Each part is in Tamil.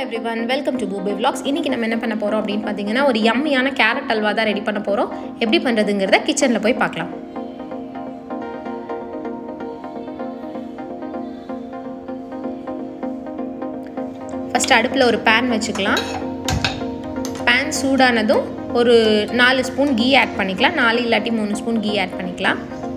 எவ்ரி ஒன் வெல்கம் டு பூபே vlogs இன்றைக்கி நம்ம என்ன பண்ண போகிறோம் அப்படின்னு பார்த்தீங்கன்னா ஒரு யம்மியான கேரட் அல்வா தான் ரெடி பண்ண போகிறோம் எப்படி பண்ணுறதுங்கிறத கிச்சனில் போய் பார்க்கலாம் ஃபஸ்ட்டு அடுப்பில் ஒரு பேன் வச்சுக்கலாம் பேன் சூடானதும் ஒரு நாலு ஸ்பூன் கீ ஆட் பண்ணிக்கலாம் நாலு இல்லாட்டி மூணு ஸ்பூன் கீ ஆட் பண்ணிக்கலாம்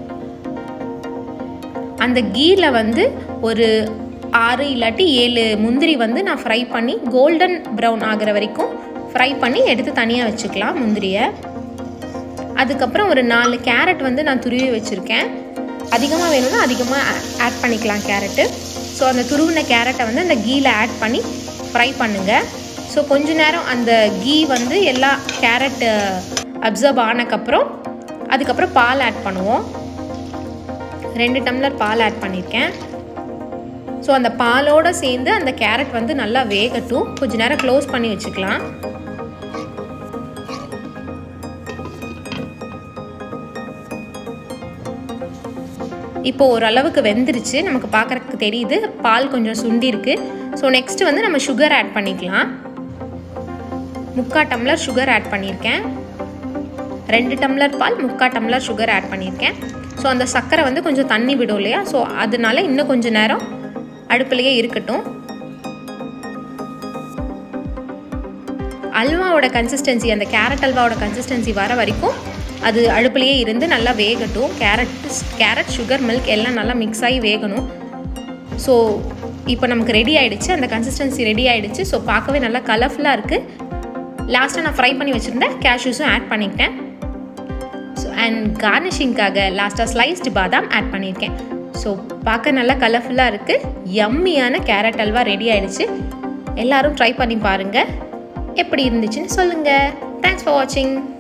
அந்த கீயில் வந்து ஒரு ஆறு இல்லாட்டி ஏழு முந்திரி வந்து நான் ஃப்ரை பண்ணி கோல்டன் ப்ரௌன் ஆகிற வரைக்கும் ஃப்ரை பண்ணி எடுத்து தனியாக வச்சுக்கலாம் முந்திரியை அதுக்கப்புறம் ஒரு நாலு கேரட் வந்து நான் துருவி வச்சுருக்கேன் அதிகமாக வேணும்னா அதிகமாக ஆட் பண்ணிக்கலாம் கேரட்டு ஸோ அந்த துருவின கேரட்டை வந்து அந்த கீயில் ஆட் பண்ணி ஃப்ரை பண்ணுங்கள் ஸோ கொஞ்ச நேரம் அந்த கீ வந்து எல்லா கேரட் அப்சர்வ் ஆனக்கப்புறம் அதுக்கப்புறம் பால் ஆட் பண்ணுவோம் ரெண்டு டம்ளர் பால் ஆட் பண்ணியிருக்கேன் ஸோ அந்த பாலோடு சேர்ந்து அந்த கேரட் வந்து நல்லா வேகட்டும் கொஞ்ச நேரம் க்ளோஸ் பண்ணி வச்சுக்கலாம் இப்போ ஓரளவுக்கு வெந்துருச்சு நமக்கு பார்க்குறதுக்கு தெரியுது பால் கொஞ்சம் சுண்டி இருக்கு ஸோ நெக்ஸ்ட்டு வந்து நம்ம சுகர் ஆட் பண்ணிக்கலாம் முக்கால் டம்ளர் சுகர் ஆட் பண்ணியிருக்கேன் ரெண்டு டம்ளர் பால் முக்கால் டம்ளர் சுகர் ஆட் பண்ணியிருக்கேன் ஸோ அந்த சர்க்கரை வந்து கொஞ்சம் தண்ணி விடும் இல்லையா ஸோ அதனால இன்னும் கொஞ்சம் நேரம் அடுப்புலையே இருக்கட்டும் அல்வாவோட கன்சிஸ்டன்சி அந்த கேரட் அல்வாவோட கன்சிஸ்டன்சி வர வரைக்கும் அது அடுப்புலையே இருந்து நல்லா வேகட்டும் கேரட் கேரட் சுகர் மில்க் எல்லாம் நல்லா மிக்ஸ் ஆகி வேகணும் ஸோ இப்போ நமக்கு ரெடி ஆகிடுச்சு அந்த கன்சிஸ்டன்சி ரெடி ஆகிடுச்சு ஸோ பார்க்கவே நல்லா கலர்ஃபுல்லாக இருக்குது லாஸ்ட்டாக நான் ஃப்ரை பண்ணி வச்சுருந்தேன் கேஷ்யூஸும் ஆட் பண்ணிக்கிட்டேன் ஸோ அண்ட் கார்னிஷிங்காக லாஸ்ட்டாக ஸ்லைஸ்டு பாதாம் ஆட் பண்ணியிருக்கேன் ஸோ பார்க்க நல்லா கலர்ஃபுல்லாக இருக்குது யம்மியான கேரட் அல்வா ரெடி ஆகிடுச்சு எல்லோரும் ட்ரை பண்ணி பாருங்கள் எப்படி இருந்துச்சுன்னு சொல்லுங்கள் தேங்க்ஸ் ஃபார் வாட்சிங்